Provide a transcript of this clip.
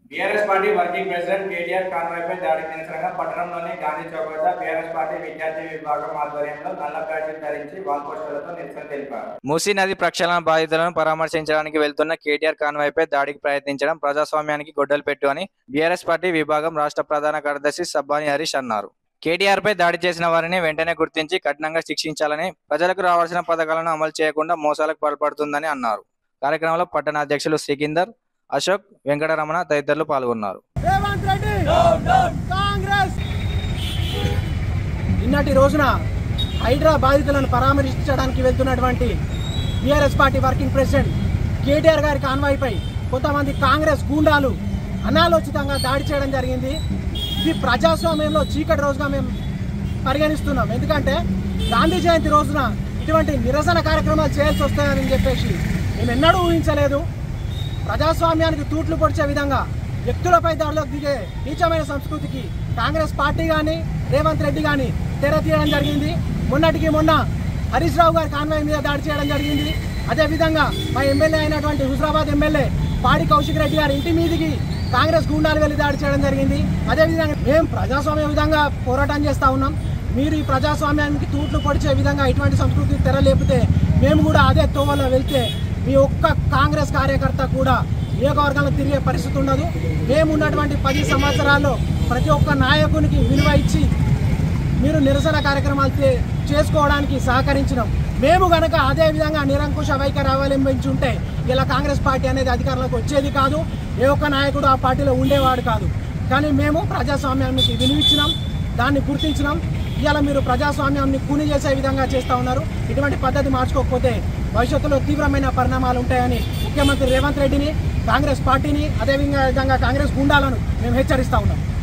BRS party working president KTR కాన్వాయ్పై దాడికి నిరసనగా పట్టణంలోని గాంధీ చౌక్ వద్ద బీఆర్ఎస్ పార్టీ విద్యార్థి విభాగం ఆధ్వర్యంలో నల్ల ప్యాడ్లు ధరించి వాల్ పోస్టర్లతో నిరసన తెలిపారు మూసీ నది ప్రక్షాళన బాధితులను పరామర్శించడానికి వెళ్తున్న కేటీఆర్ కాన్వాయ్పై దాడికి ప్రయత్నించడం ప్రజాస్వామ్యానికి గొడ్డలు పెట్టు అని బీఆర్ఎస్ పార్టీ విభాగం రాష్ట్ర ప్రధాన కార్యదర్శి సబ్బాని హరీష్ అన్నారు కేటీఆర్ పై దాడి చేసిన వారిని వెంటనే గుర్తించి కఠినంగా శిక్షించాలని ప్రజలకు రావాల్సిన పథకాలను అమలు చేయకుండా మోసాలకు పాల్పడుతుందని అన్నారు కార్యక్రమంలో పట్టణ అధ్యక్షులు శ్రీకిందర్ అశోక్ వెంకటరమణ తదితరులు పాల్గొన్నారు రేవంత్ రెడ్డి కాంగ్రెస్ నిన్నటి రోజున హైడ్రా బాధితులను పరామర్శించడానికి వెళ్తున్నటువంటి BRS party working president KTR గారి కాన్వాయ్పై కొంతమంది కాంగ్రెస్ గూండాలు అనాలోచితంగా దాడి చేయడం జరిగింది ఇది ప్రజాస్వామ్యంలో చీకటి రోజుగా మేము పరిగణిస్తున్నాం ఎందుకంటే గాంధీ జయంతి రోజున ఇటువంటి నిరసన కార్యక్రమాలు చేయాల్సి వస్తాయని చెప్పేసి మేము ఎన్నడూ ఊహించలేదు ప్రజాస్వామ్యానికి తూట్లు పొడిచే విధంగా వ్యక్తులపై దాడిలోకి దిగే నీచమైన సంస్కృతికి కాంగ్రెస్ పార్టీ కానీ రేవంత్ రెడ్డి కానీ తెర తీయడం జరిగింది మొన్నటికి మొన్న హరీష్ రావు గారి కాన్వాయ్ మీద దాడి చేయడం జరిగింది అదేవిధంగా మా ఎమ్మెల్యే అయినటువంటి హుజరాబాద్ ఎమ్మెల్యే పాడి కౌశిక్ రెడ్డి గారి ఇంటి మీదికి కాంగ్రెస్ గుండాలు వెళ్ళి దాడి చేయడం జరిగింది అదేవిధంగా మేము ప్రజాస్వామ్య విధంగా పోరాటం చేస్తా ఉన్నాం మీరు ఈ ప్రజాస్వామ్యానికి తూట్లు పొడిచే విధంగా ఇటువంటి సంస్కృతి తెర లేపితే మేము కూడా అదే తోవలో వెళ్తే మీ ఒక్క కాంగ్రెస్ కార్యకర్త కూడా నియోజకవర్గంలో తిరిగే పరిస్థితి ఉండదు మేము ఉన్నటువంటి పది సంవత్సరాల్లో ప్రతి ఒక్క నాయకునికి విలువ ఇచ్చి మీరు నిరసన కార్యక్రమాలు చే- చేసుకోవడానికి సహకరించినాం మేము గనక అదే విధంగా నిరంకుశ వైఖరి అవలంబించుంటే ఇలా కాంగ్రెస్ పార్టీ అనేది అధికారంలోకి వచ్చేది కాదు ఏ ఒక్క నాయకుడు ఆ పార్టీలో ఉండేవాడు కాదు కానీ మేము ప్రజాస్వామ్యానికి విలువిచ్చినాం దాన్ని గుర్తించినాం ఇవాళ మీరు ప్రజాస్వామ్యాన్ని కూని చేసే విధంగా చేస్తూ ఉన్నారు ఇటువంటి పద్ధతి మార్చుకోకపోతే భవిష్యత్తులో తీవ్రమైన పరిణామాలు ఉంటాయని ముఖ్యమంత్రి రేవంత్ రెడ్డిని కాంగ్రెస్ పార్టీని అదేవిధంగా కాంగ్రెస్ గుండాలను మేము హెచ్చరిస్తా ఉన్నాం